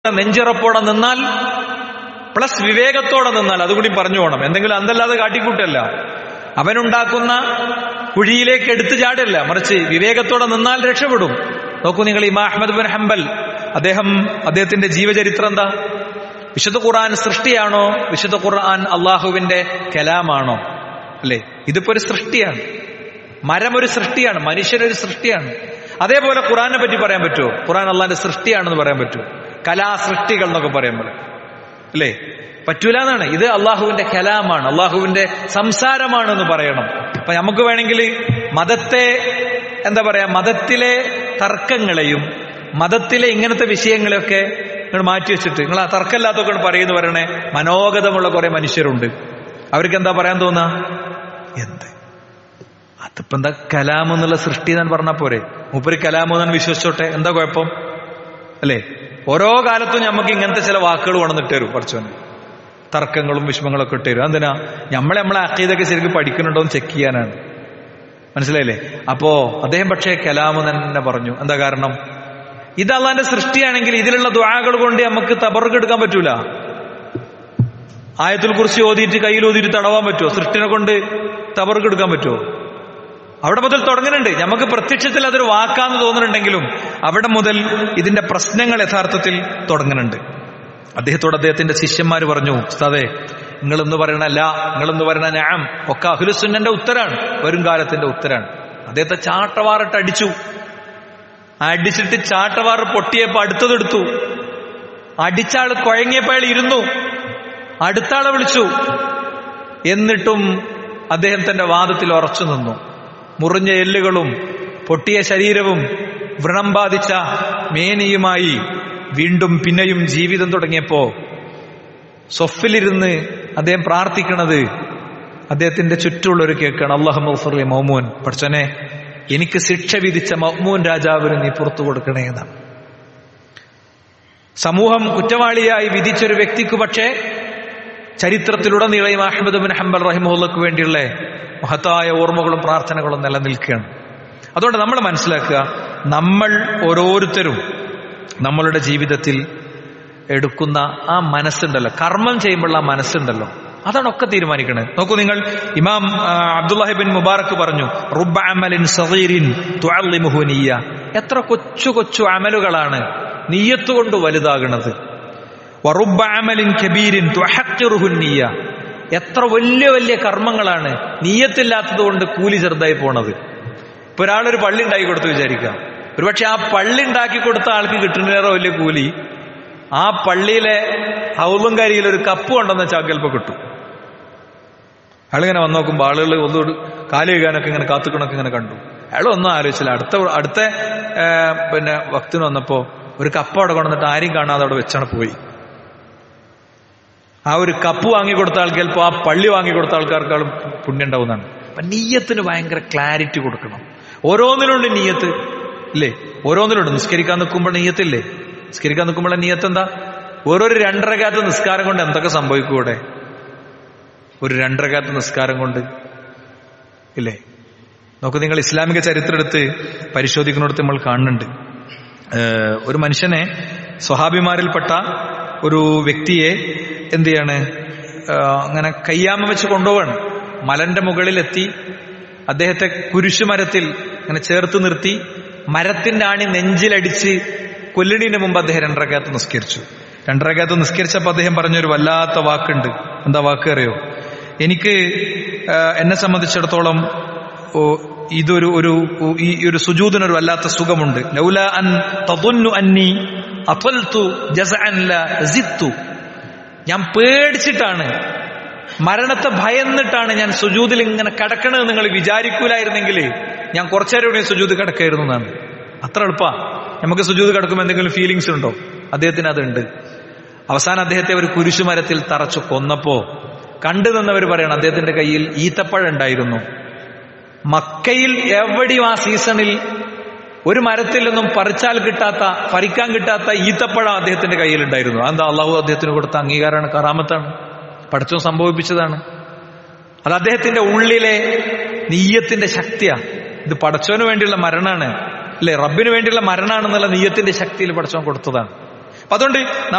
നെഞ്ചിറപ്പോടെ നിന്നാൽ പ്ലസ് വിവേകത്തോടെ നിന്നാൽ അതുകൂടി പറഞ്ഞു പോകണം എന്തെങ്കിലും അന്തല്ലാതെ കാട്ടിക്കൂട്ടല്ല അവനുണ്ടാക്കുന്ന കുഴിയിലേക്ക് എടുത്തു ചാടല്ല മറിച്ച് വിവേകത്തോടെ നിന്നാൽ രക്ഷപ്പെടും നോക്കൂ നിങ്ങൾ ഇമാ അഹമ്മദ് ബിൻ ഹംബൽ അദ്ദേഹം അദ്ദേഹത്തിന്റെ ജീവചരിത്രം എന്താ വിശുദ്ധ ഖുർആൻ സൃഷ്ടിയാണോ വിശുദ്ധ ഖുർആൻ അള്ളാഹുവിന്റെ കലാമാണോ അല്ലേ ഇതിപ്പോ ഒരു സൃഷ്ടിയാണ് മരം ഒരു സൃഷ്ടിയാണ് മനുഷ്യനൊരു സൃഷ്ടിയാണ് അതേപോലെ ഖുറാനെ പറ്റി പറയാൻ പറ്റുമോ ഖുറാൻ അള്ളാന്റെ സൃഷ്ടിയാണെന്ന് പറയാൻ പറ്റുമോ കലാസൃഷ്ടികൾ എന്നൊക്കെ പറയാൻ പറ്റും അല്ലേ പറ്റൂല എന്നാണ് ഇത് അള്ളാഹുവിന്റെ കലാമാണ് അള്ളാഹുവിന്റെ സംസാരമാണെന്ന് പറയണം അപ്പൊ നമുക്ക് വേണമെങ്കിൽ മതത്തെ എന്താ പറയാ മതത്തിലെ തർക്കങ്ങളെയും മതത്തിലെ ഇങ്ങനത്തെ വിഷയങ്ങളെയൊക്കെ നിങ്ങൾ മാറ്റി വെച്ചിട്ട് നിങ്ങൾ ആ തർക്കമില്ലാത്തൊക്കെ പറയുന്നു പറയണേ മനോഗതമുള്ള കുറെ മനുഷ്യരുണ്ട് അവർക്ക് എന്താ പറയാൻ തോന്നാ എന്ത് അതിപ്പോ എന്താ കലാം എന്നുള്ള സൃഷ്ടി എന്ന് പറഞ്ഞാ പോരെ മൂപ്പര് കലാം എന്ന് വിശ്വസിച്ചോട്ടെ എന്താ കുഴപ്പം അല്ലേ ഓരോ കാലത്തും നമുക്ക് ഇങ്ങനത്തെ ചില വാക്കുകൾ കൊണ്ടുവന്നിട്ട് തരും പഠിച്ചോന് തർക്കങ്ങളും വിഷമങ്ങളൊക്കെ ഇട്ട് തരും എന്തിനാ നമ്മളെ നമ്മളെ അക്കീതൊക്കെ ശരിക്കും പഠിക്കുന്നുണ്ടോ എന്ന് ചെക്ക് ചെയ്യാനാണ് മനസ്സിലായില്ലേ അപ്പോ അദ്ദേഹം പക്ഷേ കലാമ് തന്നെ പറഞ്ഞു എന്താ കാരണം ഇത് അള്ളാന്റെ സൃഷ്ടിയാണെങ്കിൽ ഇതിലുള്ള ദ്വാകൾ കൊണ്ട് നമുക്ക് തബർക്ക് എടുക്കാൻ പറ്റൂല ആയത്തിൽ കുറിച്ച് ഓതിയിട്ട് കയ്യിൽ ഓതിയിട്ട് തടവാൻ പറ്റുമോ സൃഷ്ടിനെ കൊണ്ട് തബർക്ക് എടുക്കാൻ പറ്റുമോ അവിടെ മുതൽ തുടങ്ങുന്നുണ്ട് നമുക്ക് പ്രത്യക്ഷത്തിൽ അതൊരു വാക്കാന്ന് തോന്നുന്നുണ്ടെങ്കിലും അവിടെ മുതൽ ഇതിന്റെ പ്രശ്നങ്ങൾ യഥാർത്ഥത്തിൽ തുടങ്ങുന്നുണ്ട് അദ്ദേഹത്തോട് അദ്ദേഹത്തിന്റെ ശിഷ്യന്മാർ പറഞ്ഞു ഉസ്താദേ നിങ്ങളെന്ന് പറയണ ല നിങ്ങളെന്ന് പറയണ ഞാം ഒക്കെ അഹുലുസുന്നന്റെ ഉത്തരാണ് വരും കാലത്തിന്റെ ഉത്തരാണ് അദ്ദേഹത്തെ ചാട്ടവാറിട്ട് അടിച്ചു അടിച്ചിട്ട് ചാട്ടവാറ് പൊട്ടിയപ്പോ അടുത്തതെടുത്തു അടിച്ചാള് കുഴങ്ങിയപ്പോൾ അയാൾ ഇരുന്നു അടുത്താളെ വിളിച്ചു എന്നിട്ടും അദ്ദേഹം തന്റെ വാദത്തിൽ ഉറച്ചു നിന്നു മുറിഞ്ഞ എല്ലുകളും പൊട്ടിയ ശരീരവും വ്രണം ബാധിച്ച മേനിയുമായി വീണ്ടും പിന്നെയും ജീവിതം തുടങ്ങിയപ്പോ സൊഫിലിരുന്ന് അദ്ദേഹം പ്രാർത്ഥിക്കണത് അദ്ദേഹത്തിന്റെ ചുറ്റുമുള്ളൊരു കേൾക്കാണ് അള്ളാഹു മൗമൂൻ പഠിച്ചനെ എനിക്ക് ശിക്ഷ വിധിച്ച മൗമൂൻ രാജാവിന് നീ പുറത്തു കൊടുക്കണേ എന്നാണ് സമൂഹം കുറ്റവാളിയായി വിധിച്ചൊരു വ്യക്തിക്ക് പക്ഷേ ചരിത്രത്തിലുടനീളം അഹമ്മദ് ബിൻ ഹംബൽ റഹിമുള്ളക്ക് വേണ്ടിയുള്ള മഹത്തായ ഓർമ്മകളും പ്രാർത്ഥനകളും നിലനിൽക്കുകയാണ് അതുകൊണ്ട് നമ്മൾ മനസ്സിലാക്കുക നമ്മൾ ഓരോരുത്തരും നമ്മളുടെ ജീവിതത്തിൽ എടുക്കുന്ന ആ മനസ്സുണ്ടല്ലോ കർമ്മം ചെയ്യുമ്പോൾ ആ മനസ്സുണ്ടല്ലോ അതാണ് ഒക്കെ തീരുമാനിക്കുന്നത് നോക്കൂ നിങ്ങൾ ഇമാം അബ്ദുല്ലാഹി ബിൻ മുബാറക്ക് പറഞ്ഞു റുബ അമലിൻ സഗീരിൻ തുഅല്ലിമുഹു നിയ്യ എത്ര കൊച്ചു കൊച്ചു അമലുകളാണ് നീയത്ത് കൊണ്ട് വലുതാകുന്നത് വറുബ അമലിൻ കബീരിൻ തുഹഖിറുഹു നിയ്യ എത്ര വലിയ വലിയ കർമ്മങ്ങളാണ് നീയത്തില്ലാത്തത് കൊണ്ട് കൂലി ചെറുതായി പോണത് ഇപ്പൊ ഒരാളൊരു പള്ളി ഉണ്ടാക്കി കൊടുത്തു വിചാരിക്കാം ഒരുപക്ഷെ ആ പള്ളി ഉണ്ടാക്കി കൊടുത്ത ആൾക്ക് കിട്ടുന്നതിനേറെ വലിയ കൂലി ആ പള്ളിയിലെ ഹൗലും കരിയിൽ ഒരു കപ്പ് കൊണ്ടെന്ന് വെച്ചാൽ ചിലപ്പോ കിട്ടും അയാളിങ്ങനെ വന്നു നോക്കുമ്പോൾ ആളുകൾ ഒന്നുകൂടി കാല് കഴുകാനൊക്കെ ഇങ്ങനെ കാത്തുക്കണൊക്കെ ഇങ്ങനെ കണ്ടു അയാൾ ഒന്നും ആലോചിച്ചില്ല അടുത്ത അടുത്ത പിന്നെ ഭക്തിന് വന്നപ്പോ ഒരു കപ്പ് അവിടെ കൊണ്ടുവന്നിട്ട് ആരും കാണാതെ അവിടെ വെച്ചാണ് പോയി ആ ഒരു കപ്പ് വാങ്ങിക്കൊടുത്ത ആൾക്ക് ചിലപ്പോൾ ആ പള്ളി വാങ്ങിക്കൊടുത്ത ആൾക്കാർക്കാളും പുണ്യം ഉണ്ടാവുന്നതാണ് അപ്പൊ നീയത്തിന് ഭയങ്കര ക്ലാരിറ്റി കൊടുക്കണം ഓരോന്നിലുണ്ട് നീയത്ത് ഇല്ലേ ഓരോന്നിലുണ്ട് നിസ്കരിക്കാൻ നിൽക്കുമ്പോൾ നീയത്തില്ലേ നിസ്കരിക്കാൻ നിൽക്കുമ്പോൾ നീയത്ത് എന്താ ഓരോരു രണ്ടരകാത്ത നിസ്കാരം കൊണ്ട് എന്തൊക്കെ സംഭവിക്കും ഇവിടെ ഒരു രണ്ടരകാത്ത നിസ്കാരം കൊണ്ട് ഇല്ലേ നോക്കൂ നിങ്ങൾ ഇസ്ലാമിക ചരിത്രം എടുത്ത് പരിശോധിക്കുന്നിടത്ത് നമ്മൾ കാണുന്നുണ്ട് ഒരു മനുഷ്യനെ സ്വഹാബിമാരിൽപ്പെട്ട ഒരു വ്യക്തിയെ എന്ത് ചെയ്യാണ് അങ്ങനെ കയ്യാമ വെച്ച് കൊണ്ടുപോവാണ് മലന്റെ മുകളിലെത്തി അദ്ദേഹത്തെ കുരിശുമരത്തിൽ ഇങ്ങനെ ചേർത്ത് നിർത്തി മരത്തിന്റെ ആണി നെഞ്ചിലടിച്ച് കൊല്ലിണിന് മുമ്പ് അദ്ദേഹം രണ്ടരക്കകത്ത് നിസ്കരിച്ചു രണ്ടരക്കകത്ത് നിസ്കരിച്ചപ്പോൾ അദ്ദേഹം പറഞ്ഞൊരു വല്ലാത്ത വാക്കുണ്ട് എന്താ വാക്ക് അറിയോ എനിക്ക് എന്നെ സംബന്ധിച്ചിടത്തോളം ഇതൊരു ഒരു ഈ ഒരു സുജൂദിനൊരു വല്ലാത്ത സുഖമുണ്ട് ലൗല അൻ തദുന്നു അന്നി അഫൽതു ജസഅൻ ല സിത്തു ഞാൻ പേടിച്ചിട്ടാണ് മരണത്തെ ഭയന്നിട്ടാണ് ഞാൻ സുജൂദിൽ ഇങ്ങനെ കിടക്കണമെന്ന് നിങ്ങൾ വിചാരിക്കൂലായിരുന്നെങ്കിൽ ഞാൻ കുറച്ചേരം കൂടി സുജൂദ് കിടക്കായിരുന്നു എന്നാണ് അത്ര എളുപ്പാ നമുക്ക് സുജൂദ് കിടക്കുമ്പോൾ എന്തെങ്കിലും ഫീലിങ്സ് ഉണ്ടോ അദ്ദേഹത്തിന് അതുണ്ട് അവസാനം അദ്ദേഹത്തെ ഒരു കുരിശുമരത്തിൽ തറച്ചു കൊന്നപ്പോ കണ്ടു നിന്നവർ പറയണം അദ്ദേഹത്തിന്റെ കയ്യിൽ ഈത്തപ്പഴം ഉണ്ടായിരുന്നു മക്കയിൽ എവിടെയും ആ സീസണിൽ ഒരു മരത്തിൽ നിന്നും പറിച്ചാൽ കിട്ടാത്ത പറിക്കാൻ കിട്ടാത്ത ഈത്തപ്പഴം അദ്ദേഹത്തിന്റെ കയ്യിലുണ്ടായിരുന്നു എന്താ അള്ളാഹു അദ്ദേഹത്തിന് കൊടുത്ത അംഗീകാരമാണ് കറാമത്താണ് പഠിച്ചോ സംഭവിപ്പിച്ചതാണ് അത് അദ്ദേഹത്തിന്റെ ഉള്ളിലെ നീയത്തിന്റെ ശക്തിയാ ഇത് പടച്ചോന് വേണ്ടിയുള്ള മരണാണ് അല്ലെ റബ്ബിന് വേണ്ടിയുള്ള മരണാണെന്നുള്ള നീയത്തിന്റെ ശക്തിയിൽ പടച്ചോൻ കൊടുത്തതാണ് അപ്പൊ അതുകൊണ്ട്